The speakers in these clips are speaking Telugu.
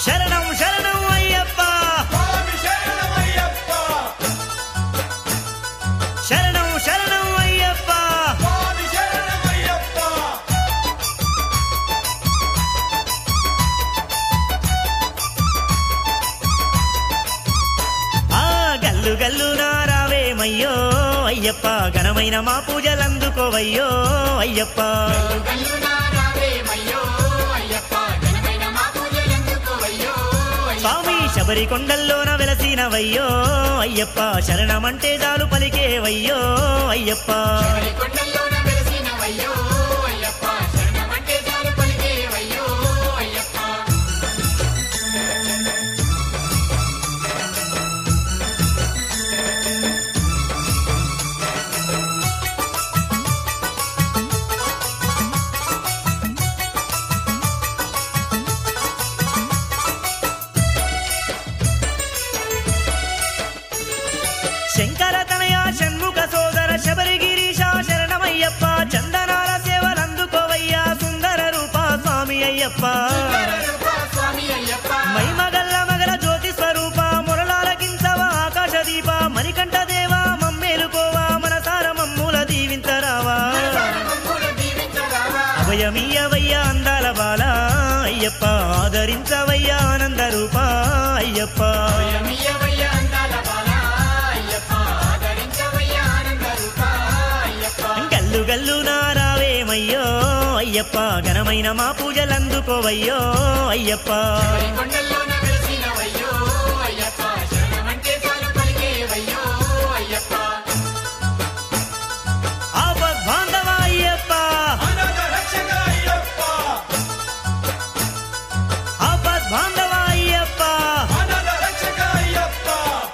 శరణం శరణం అయ్యప్ప స్వామి శరణమయ్యప్ప శరణం శరణం అయ్యప్ప స్వామి శరణమయ్యప్ప ఆ గల్లు గల్లు నారావేమయ్యో అయ్యప్ప ఘనమైన మా పూజలందుకోవయ్యో అయ్యప్ప స్వామి శబరి కొండల్లోన వెలసినవయ్యో అయ్యప్ప శరణమంటే చాలు పలికేవయ్యో అయ్యప్ప శంకర తనయ షణ్ముఖ సోదర శబరి గిరీశ శరణమయ్యప్ప చందనాల సేవలందుకోవయ్యా సుందర రూప స్వామి అయ్యప్ప మైమగల్ల మగల జ్యోతి స్వరూప మురళాలకించవ ఆకాశ దీప మణికంఠ దేవ మమ్మేలుకోవా మనసార మమ్ముల దీవించరావా అభయమీయవయ్యా అందాల బాల అయ్యప్ప ఆదరించవయ్యా ఆనంద రూప అయ్యప్ప గల్లు గల్లు నారావేమయ్యో అయ్యప్ప ఘనమైన మా పూజలందుకోవయ్యో అయ్యప్ప కొండల్లోన వెలిసినవయ్యో అయ్యప్ప శరణమంటే చాలు పలికేవయ్యో అయ్యప్ప ఆపద్బాంధవ అయ్యప్ప అనాథ రక్షక అయ్యప్ప ఆపద్బాంధవ అయ్యప్ప అనాథ రక్షక అయ్యప్ప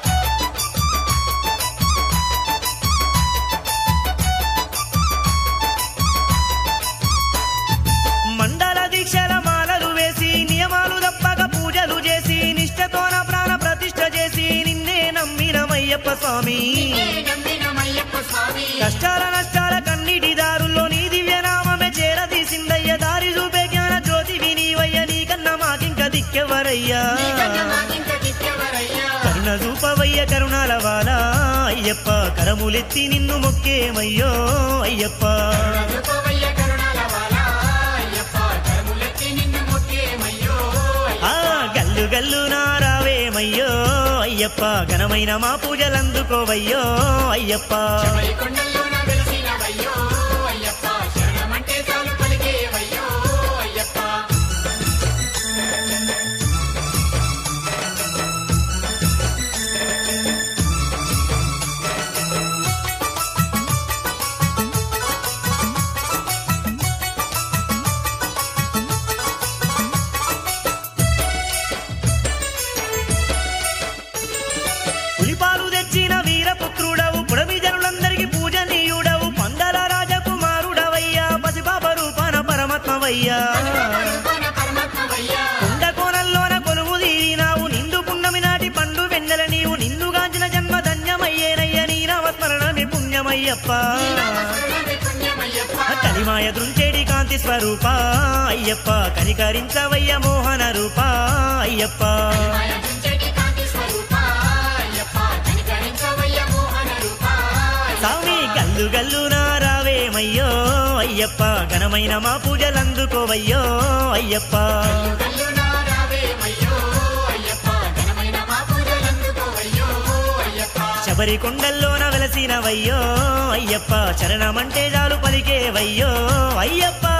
మండల దీక్షల మాలలు వేసి నియమాలు తప్పక పూజలు చేసి నిష్ఠతోన ప్రాణ ప్రతిష్ఠ చేసి నిన్నే నమ్మినమయ్యప్ప స్వామి నమ్మినమయ్యప్ప స్వామి కష్టాల నష్టాల కన్నిటి దారుల్లో నీ దివ్యనామమే చేరదీసిందయ్య దారి చూపే జ్ఞాన జ్యోతి వినివయ్య నీకన్నా మాకింక దిక్కెవరయ్యా మాకింక దిక్కెవరయ్యా కరుణ చూపవయ్య కరుణాల వాల అయ్యప్ప కరములెత్తి నిన్ను మొక్కేమయ్యో అయ్యప్ప రఘుపవయ్య కరుణాల వాలా అయ్యప్ప కరుములెత్తి నిన్ను మొక్కేమయ్యో ఆ గల్లు గల్లు నారావేమయ్యో అయ్యప్ప ఘనమైన మా పూజలందుకోవయ్యో అయ్యప్ప పై కొండల్లోన వెలిసినవయ్యో అయ్యప్ప శరణమంటే చాలు పలికేవయ్యో అయ్యప్ప పులిపాలు తెచ్చిన వీరపుత్రుడవు పుడమి జనులందరికీ పూజనీయుడవు పందల రాజకుమారుడవయ్యా పసిపాప రూపాన పరమాత్మవయ్యా రూపాన పరమాత్మవయ్యా కొండ కోణంలోన కొలువు తీరినావు నిండు పున్నమి నాటి పండు వెన్నెల నీవు నిన్నుగాంచిన జన్మ ధన్యమయ్యేనయ్య నీ నామస్మరణమే పుణ్యమయ్యప్ప శరణమే పుణ్యమయ్యప్ప కలిమాయ దృంచేడి కాంతి స్వరూప అయ్యప్ప కనికరించవయ్య మోహన రూప అయ్యప్ప మాయ చుంచెటి కాంతి స్వరూప అయ్యప్ప కనికరించవయ్య మోహన రూప స్వామి గల్లు గల్లు నారావేమయ్యో అయ్యప్ప ఘనమైన మా పూజలందుకోవయ్యో అయ్యప్ప కల్లునా రావేమయ్యో అయ్యప్ప ఘనమైన మా పూజలందుకోవయ్యో అయ్యప్ప శబరి కొండల్లోన వెలసినవయ్యో అయ్యప్ప చరణమంటే చాలు పలికేవయ్యో అయ్యప్ప